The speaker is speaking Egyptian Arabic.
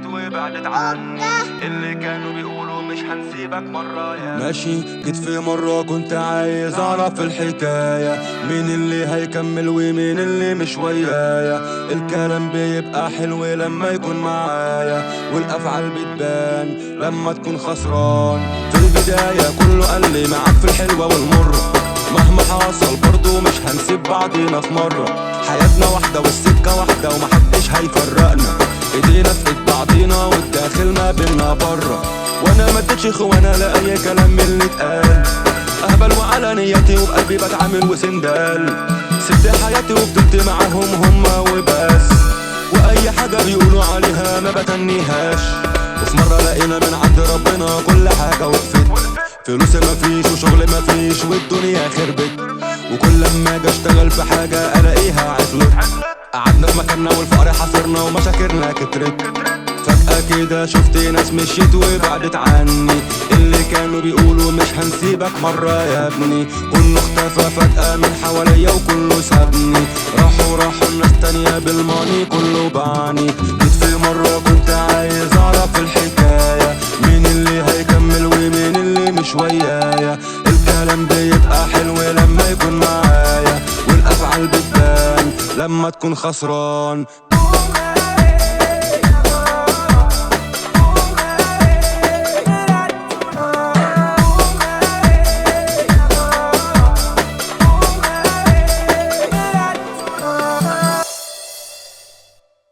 مشيت وبعدت عني اللي كانوا بيقولوا مش هنسيبك مرة يا ماشي جيت في مرة كنت عايز أعرف الحكاية مين اللي هيكمل ومين اللي مش ويايا الكلام بيبقى حلو لما يكون معايا والأفعال بتبان لما تكون خسران في البداية كله قال لي معاك في الحلوة والمرة مهما حصل برضو مش هنسيب بعضينا في مرة حياتنا واحدة والسكة واحدة ومحدش هيفرقنا ايدينا في ايد بعضينا والداخل ما بينا بره وانا ما اديتش اخوانا لاي كلام من اللي اتقال اهبل وعلى نيتي وبقلبي بتعامل وسندال سبت حياتي وفضلت معاهم هما وبس واي حاجه بيقولوا عليها ما بتنيهاش وفي مره لقينا من عند ربنا كل حاجه وقفت فلوس مفيش وشغل مفيش والدنيا خربت وكل لما اجي اشتغل في حاجه الاقيها عطلت قعدنا في مكاننا والفقر حاصرنا ومشاكلنا كترت فجأة كده شفت ناس مشيت وبعدت عني اللي كانوا بيقولوا مش هنسيبك مرة يا ابني كله اختفى فجأة من حواليا وكله سابني راحوا راحوا الناس تانية بالماني كله باعني جيت في مرة كنت عايز اعرف الحكاية مين اللي هيكمل ومين اللي مش ويايا الكلام بيبقى حلو لما يكون معايا والافعال بتبان لما تكون خسران